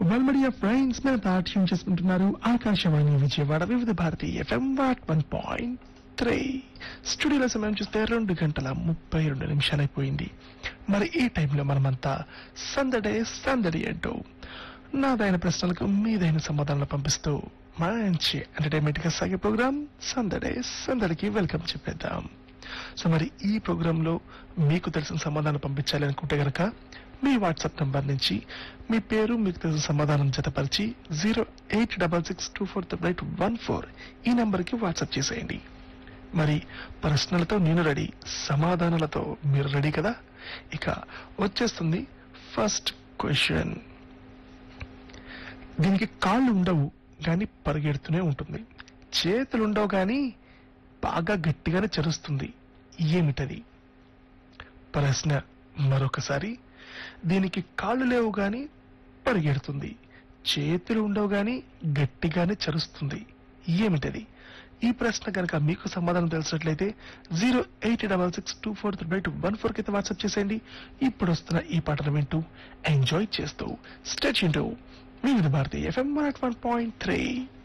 వెల్మడియా friends మీరు పాఠ్యం చేసుకుంటున్నారు Akashvani Vijayawada Vividha Bharati FM వాట్ వన్ పాయింట్ త్రీ స్టూడియోలో సమయం చూస్తే రెండు గంటల ముప్పై రెండు నిమిషాలైపోయింది మరి ఈ టైంలో మనమంతా సందడే సందడి అంటూ నాదైన ప్రశ్నలకు మీదైన సమాధానాలు పంపిస్తూ మంచి ఎంటర్టైన్మెంట్ గా సాగే ప్రోగ్రామ్ సందడే సందడికి వెల్కమ్ చెప్పేద్దాం సో మరి ఈ ప్రోగ్రామ్ లో మీకు తెలిసిన సమాధానం పంపించాలి అనుకుంటే గనక మీ వాట్సాప్ నంబర్ నుంచి మీ పేరు మీకు తెలిసిన సమాధానం జతపరిచి zero eight double six two four double eight one four ఈ నంబర్కి వాట్సాప్ చేసేయండి మరి ప్రశ్నలతో నేను రెడీ సమాధానాలతో మీరు రెడీ కదా ఇక వచ్చేస్తుంది ఫస్ట్ క్వశ్చన్ దీనికి కాళ్ళు ఉండవు కానీ పరిగెడుతూనే ఉంటుంది చేతులు ఉండవు కానీ బాగా గట్టిగానే చరుస్తుంది ఏమిటది ప్రశ్న మరొకసారి దీనికి కాళ్ళు లేవు గాని పరిగెడుతుంది చేతులు ఉండవు గాని గట్టిగానే చరుస్తుంది ఏమిటది ఈ ప్రశ్న కనుక మీకు సమాధానం తెలిసినట్లయితే zero eight double six two four three eight one four కింద వాట్సాప్ చేసేయండి ఇప్పుడు వస్తున్న ఈ పాటను వింటూ ఎంజాయ్ చేస్తూ స్టెచ్ ఇంటూ Vividha Bharati FM one point three